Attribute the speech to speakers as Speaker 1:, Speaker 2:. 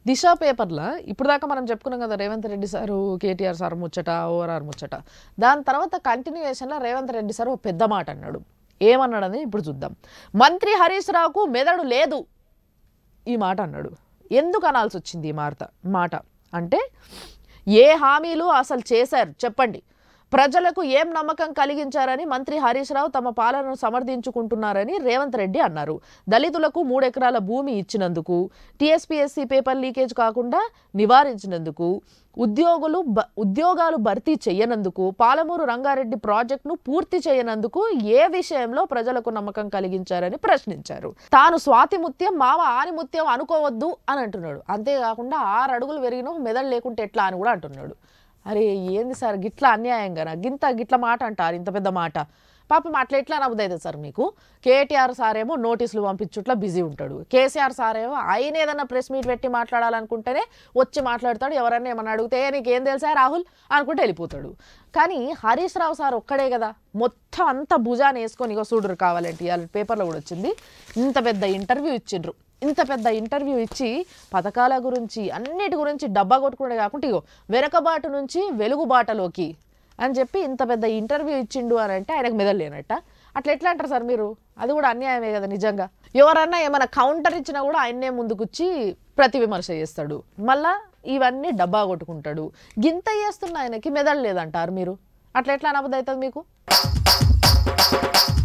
Speaker 1: దిశ పేపర్లో ఇప్పుడు దాకా మనం చెప్పుకున్నాం కదా Revanth Reddy sir KTR sir ముచ్చట ఓఆర్ఆర్ ముచ్చట దాని తర్వాత కంటిన్యూయేషన్లో రేవంత్ రెడ్డి సార్ ఒక పెద్ద మాట అన్నాడు ఏమన్నాడని ఇప్పుడు చూద్దాం మంత్రి హరీష్ రావుకు మెదడు లేదు ఈ మాట అన్నాడు ఎందుకు అనాల్సి వచ్చింది ఈ మాట మాట అంటే ఏ హామీలు అసలు చేశారు చెప్పండి ప్రజలకు ఏం నమ్మకం కలిగించారని మంత్రి హరీష్ రావు తమ పాలనను సమర్థించుకుంటున్నారని రేవంత్ రెడ్డి అన్నారు దళితులకు మూడు ఎకరాల భూమి ఇచ్చినందుకు టీఎస్పీఎస్సీ పేపర్ లీకేజ్ కాకుండా నివారించినందుకు ఉద్యోగులు బ ఉద్యోగాలు భర్తీ చేయనందుకు పాలమూరు రంగారెడ్డి ప్రాజెక్టును పూర్తి చేయనందుకు ఏ విషయంలో ప్రజలకు నమ్మకం కలిగించారని ప్రశ్నించారు తాను స్వాతి ముత్యం మావ ఆని ముత్యం అనుకోవద్దు అని అంటున్నాడు అంతేకాకుండా ఆరు అడుగులు పెరిగిన మెదడు లేకుంటే ఎట్లా అని కూడా అంటున్నాడు అరే ఏంది సార్ గిట్లా అన్యాయంగా గింత గిట్ల మాట అంటారు ఇంత పెద్ద మాట పాపం అట్లా ఎట్లా నవ్వుతుంది సార్ మీకు కేటీఆర్ సార్ ఏమో నోటీసులు పంపించుట్లా బిజీ ఉంటాడు కేసీఆర్ సార్ ఏమో ఆయన ఏదన్నా ప్రెస్ మీట్ పెట్టి మాట్లాడాలనుకుంటేనే వచ్చి మాట్లాడతాడు ఎవరన్నా ఏమన్నా అడిగితే "ఏ, నీకేం తెలుసా రాహుల్ అనుకుంటే వెళ్ళిపోతాడు కానీ హరీష్ రావు సార్ ఒక్కడే కదా మొత్తం అంతా భుజాన్ని వేసుకొని ఇగో చూడరు కావాలంటే ఇవాళ పేపర్లో కూడా వచ్చింది ఇంత పెద్ద ఇంటర్వ్యూ ఇచ్చిండ్రు ఇంత పెద్ద ఇంటర్వ్యూ ఇచ్చి పథకాల గురించి అన్నిటి గురించి డబ్బా కొట్టుకునే కాకుండా ఇగో వెనకబాటు నుంచి వెలుగుబాటలోకి అని చెప్పి ఇంత పెద్ద ఇంటర్వ్యూ ఇచ్చిండు అని అంటే ఆయనకు మెదలేనట్ట అట్లా ఎట్లా అంటారు సార్ మీరు అది కూడా అన్యాయమే కదా నిజంగా ఎవరన్నా ఏమైనా కౌంటర్ ఇచ్చినా కూడా ఆయన్నే ముందుకొచ్చి ప్రతి విమర్శ చేస్తాడు మళ్ళా ఇవన్నీ డబ్బా కొట్టుకుంటాడు గింత చేస్తున్న ఆయనకి మెదడు లేదంటారు మీరు అట్లా ఎట్లా నవ్వుదవుతుంది మీకు